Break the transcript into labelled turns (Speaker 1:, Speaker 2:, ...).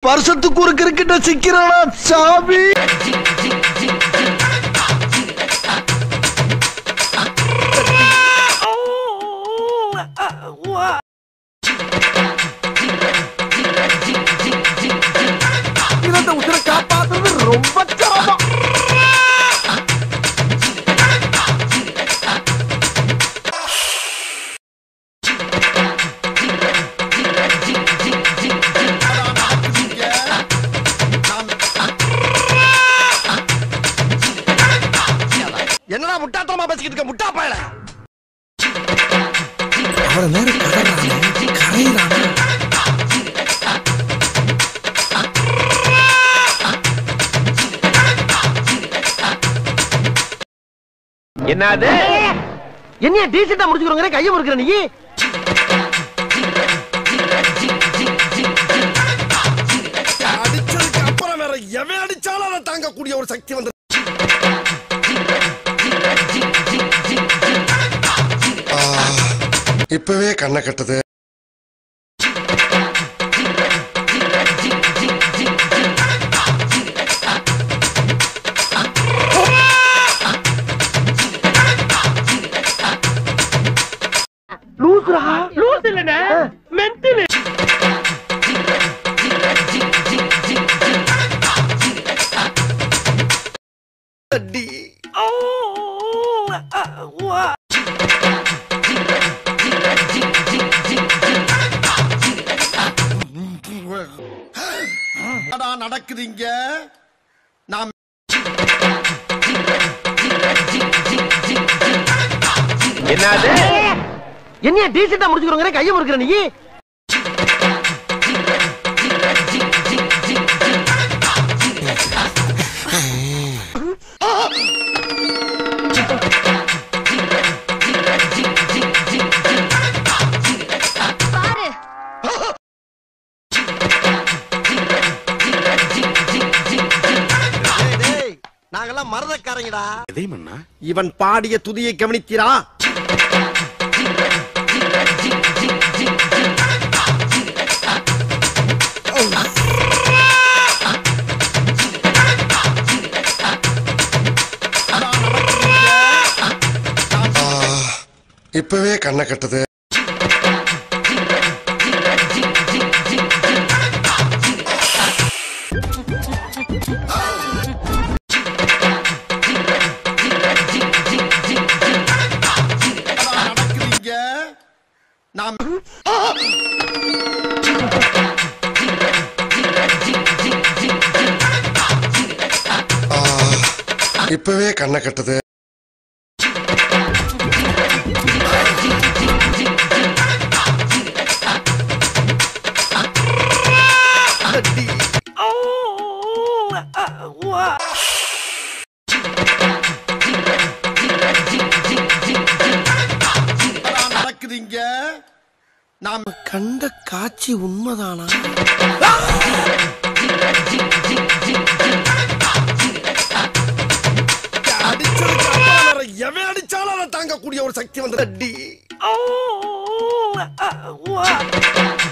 Speaker 1: வருஷத்துக்கு ஒரு கிரிக்கெட்ட சிக்கிறானா சாமி
Speaker 2: இந்த உசுரை காப்பாத்துறது ரொம்ப சிரமம்
Speaker 1: என்னடா முட்டாத்தனமா பேசிக்கிட்டு இருக்க முட்டா பயல
Speaker 2: அவ்வளவு நேரம் கதறானே கரையிறானா
Speaker 3: என்னது
Speaker 2: என்னைய டீசெண்டா முடிச்சுக்கிறோங்க கையை முறுக்கிற நீ
Speaker 1: அடிச்சதுக்கு அப்புறம் வேற எவன் அடிச்சாலும் அதை தாங்கக்கூடிய ஒரு சக்தி வந்து
Speaker 4: இப்பவே கண்ணை கட்டுது
Speaker 2: லூசுரா
Speaker 3: லூஸ் இல்லனே மென்டல்
Speaker 1: அடி என்னடா நடக்குது இங்க நாம்
Speaker 3: என்னது
Speaker 2: என்னைய டீசெண்டா முடிச்சுக்கிறோங்க கையை முறுக்கிற நீ
Speaker 1: டேய், டேய், நாங்கெல்லாம் மரதக்காரங்கடா இவன் பாடிய துதியை கவனித்தீரா
Speaker 4: இப்பவே கண்ணை கட்டுது
Speaker 1: நடக்குது இங்க நாம்
Speaker 4: இப்பவே கண்ணை கட்டுது
Speaker 1: அடி என்னடா நடக்குது இங்க நாம்
Speaker 2: கண்ட காட்சி உண்மைதானா
Speaker 1: அடிச்சதுக்கு அப்புறம் வேற எவன் அடிச்சாலும் அதை தாங்கக்கூடிய ஒரு சக்தி வந்து அடி